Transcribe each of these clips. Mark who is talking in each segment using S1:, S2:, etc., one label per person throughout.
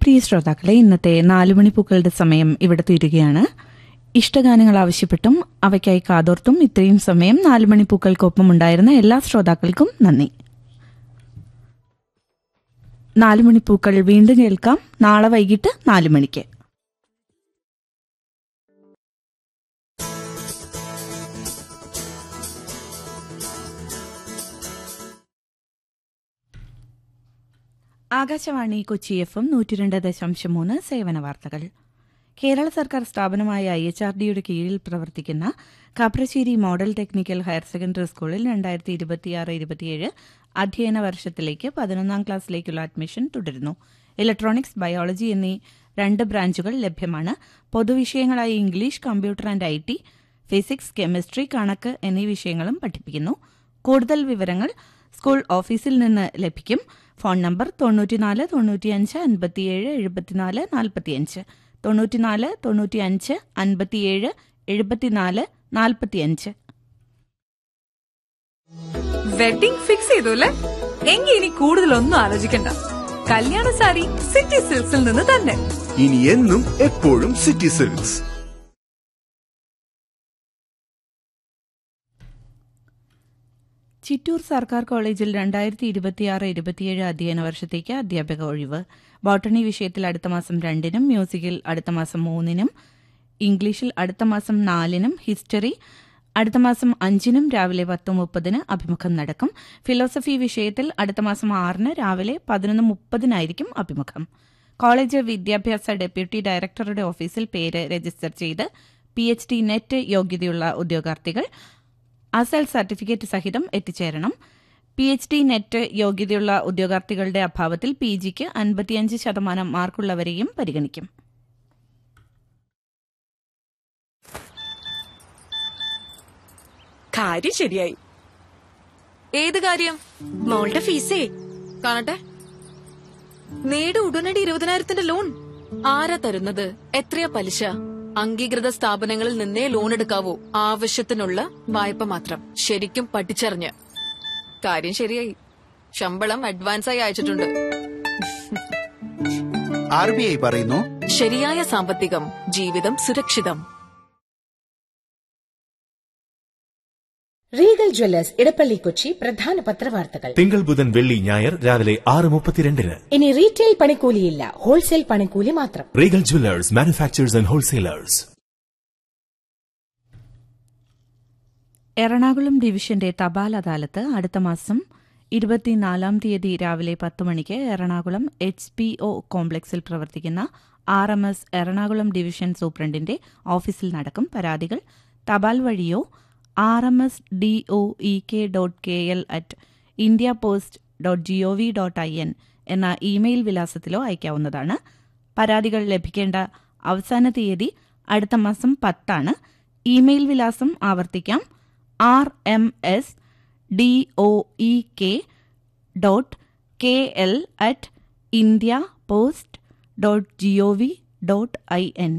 S1: പ്രിയ ശ്രോതാക്കളെ ഇന്നത്തെ നാലുമണിപ്പൂക്കളുടെ സമയം ഇവിടെ തീരുകയാണ് ഇഷ്ടഗാനങ്ങൾ ആവശ്യപ്പെട്ടും അവയ്ക്കായി കാതോർത്തും ഇത്രയും സമയം നാലുമണിപ്പൂക്കൾക്കൊപ്പം ഉണ്ടായിരുന്ന എല്ലാ ശ്രോതാക്കൾക്കും നന്ദി നാലുമണിപ്പൂക്കൾ വീണ്ടും കേൾക്കാം നാളെ വൈകിട്ട് നാലു മണിക്ക് ആകാശവാണി കൊച്ചി എഫ് എം നൂറ്റിരണ്ട് ദശാംശം മൂന്ന് സേവന വാർത്തകൾ കേരള സർക്കാർ സ്ഥാപനമായ ഐ എച്ച് ആർ ഡിയുടെ കീഴിൽ പ്രവർത്തിക്കുന്ന Kaprassery model technical higher secondary സ്കൂളിൽ രണ്ടായിരത്തി ഇരുപത്തിയാറ് ഇരുപത്തിയേഴ് അധ്യയന വർഷത്തിലേക്ക് പതിനൊന്നാം ക്ലാസ്സിലേക്കുള്ള അഡ്മിഷൻ തുടരുന്നു ഇലക്ട്രോണിക്സ് ബയോളജി എന്നീ രണ്ട് ബ്രാഞ്ചുകൾ ലഭ്യമാണ് പൊതുവിഷയങ്ങളായ English computer and I T physics chemistry കണക്ക് എന്നീ വിഷയങ്ങളും പഠിപ്പിക്കുന്നു കൂടുതൽ വിവരങ്ങൾ സ്കൂൾ ഓഫീസിൽ നിന്ന് ലഭിക്കും ഫോൺ നമ്പർ തൊണ്ണൂറ്റിനാല് തൊണ്ണൂറ്റിയഞ്ച് അൻപത്തിയേഴ് എഴുപത്തിനാല് നാൽപ്പത്തിയഞ്ച് തൊണ്ണൂറ്റിനാല് തൊണ്ണൂറ്റിയഞ്ച് അൻപത്തിയേഴ് എഴുപത്തിനാല് നാൽപ്പത്തിയഞ്ച്
S2: വെഡിംഗ് ഫിക്സ് ചെയ്തു അല്ലേ എങ്കിൽ ഇനി കൂടുതലൊന്നും ആലോചിക്കണ്ട കല്യാണ സാരി സിറ്റി സിൽക്സിൽ നിന്ന് തന്നെ
S3: ഇനി എന്നും എപ്പോഴും സിറ്റി സിൽക്സ്
S1: ചിറ്റൂർ സർക്കാർ കോളേജിൽ രണ്ടായിരത്തി ഇരുപത്തിയാറ് ഇരുപത്തിയേഴ് അധ്യയന വർഷത്തേക്ക് അധ്യാപക ഒഴിവ് ബോട്ടണി വിഷയത്തിൽ അടുത്ത മാസം രണ്ടിനും മ്യൂസിക്കിൽ അടുത്ത മാസം മൂന്നിനും ഇംഗ്ലീഷിൽ അടുത്ത മാസം നാലിനും ഹിസ്റ്ററി അടുത്ത മാസം അഞ്ചിനും രാവിലെ പത്ത് മുപ്പതിന് അഭിമുഖം നടക്കും ഫിലോസഫി വിഷയത്തിൽ അടുത്ത മാസം ആറിന് രാവിലെ പതിനൊന്ന് മുപ്പതിനായിരിക്കും അഭിമുഖം കോളേജ് വിദ്യാഭ്യാസ ഡെപ്യൂട്ടി ഡയറക്ടറുടെ ഓഫീസിൽ പേര് രജിസ്റ്റർ ചെയ്ത് പി എച്ച് ഡി നെറ്റ് യോഗ്യതയുള്ള ഉദ്യോഗാർത്ഥികൾ അസൽ സർട്ടിഫിക്കറ്റ് സഹിതം എത്തിച്ചേരണം പി എച്ച് ഡി നെറ്റ് യോഗ്യതയുള്ള ഉദ്യോഗാർത്ഥികളുടെ അഭാവത്തിൽ പി ജിക്ക് അൻപത്തിയഞ്ച് ശതമാനം മാർക്കുള്ളവരെയും പരിഗണിക്കും
S2: കാര്യം ശരിയായി ഏത് കാര്യം
S4: മോളുടെ ഫീസേ
S2: കാണട്ടെ നേട് ഉടനടി ഇരുപതിനായിരത്തിന്റെ ലോൺ ആരാ തരുന്നത് എത്രയാ പലിശ അംഗീകൃത സ്ഥാപനങ്ങളിൽ നിന്നേ ലോൺ എടുക്കാവൂ ആവശ്യത്തിനുള്ള വായ്പ മാത്രം ശരിക്കും പഠിച്ചറിഞ്ഞ് കാര്യം ശരിയായി ശമ്പളം അഡ്വാൻസായി അയച്ചിട്ടുണ്ട്
S5: ആർ ബി ഐ പറയുന്നു
S2: ശരിയായ സാമ്പത്തികം ജീവിതം സുരക്ഷിതം
S4: റീഗൽ ജ്വല്ലേഴ്സ് ഇടപ്പള്ളി കൊച്ചി പ്രധാന പത്രവാർത്തകൾ
S6: തിങ്കൾ ബുധൻ വെള്ളി ഞായർ രാവിലെ ആറ് മുപ്പത്തിരണ്ടിന്
S4: ഇനി റീറ്റെയിൽ പണിക്കൂലിയില്ല ഹോൾസെയിൽ പണിക്കൂലി മാത്രം
S6: Regal jewellers manufacturers and wholesalers
S1: Ernakulam ഡിവിഷന്റെ തപാൽ അദാലത്ത് അടുത്ത മാസം ഇരുപത്തിനാലാം തീയതി രാവിലെ പത്ത് മണിക്ക് എറണാകുളം എച്ച് പി ഒ കോംപ്ലക്സിൽ പ്രവർത്തിക്കുന്ന R M S Ernakulam division സൂപ്രണ്ടിന്റെ ഓഫീസിൽ നടക്കും പരാതികൾ തപാൽ വഴിയോ R M S D O E K dot K L at India post dot G O V dot I N എന്ന ഇമെയിൽ വിലാസത്തിലോ അയക്കാവുന്നതാണ് പരാതികൾ ലഭിക്കേണ്ട അവസാന തീയതി അടുത്ത മാസം പത്താണ് ഇമെയിൽ വിലാസം ആവർത്തിക്കാം R M S D O E K dot K L at India post dot G O V dot I N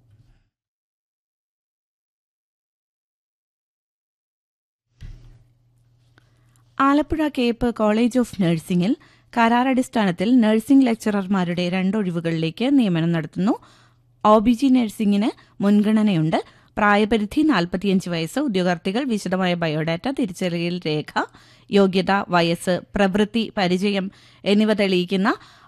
S1: Alappuzha cape college of നഴ്സിംഗിൽ കരാറടിസ്ഥാനത്തിൽ നഴ്സിംഗ് ലെക്ചറർമാരുടെ രണ്ടൊഴിവുകളിലേക്ക് നിയമനം നടത്തുന്നു ഒ ബി ജി നഴ്സിംഗിന് മുൻഗണനയുണ്ട് പ്രായപരിധി നാൽപ്പത്തിയഞ്ച് വയസ്സ് ഉദ്യോഗാർത്ഥികൾ വിശദമായ ബയോഡാറ്റ തിരിച്ചറിയൽ രേഖ യോഗ്യത വയസ്സ് പ്രവൃത്തി പരിചയം എന്നിവ തെളിയിക്കുന്ന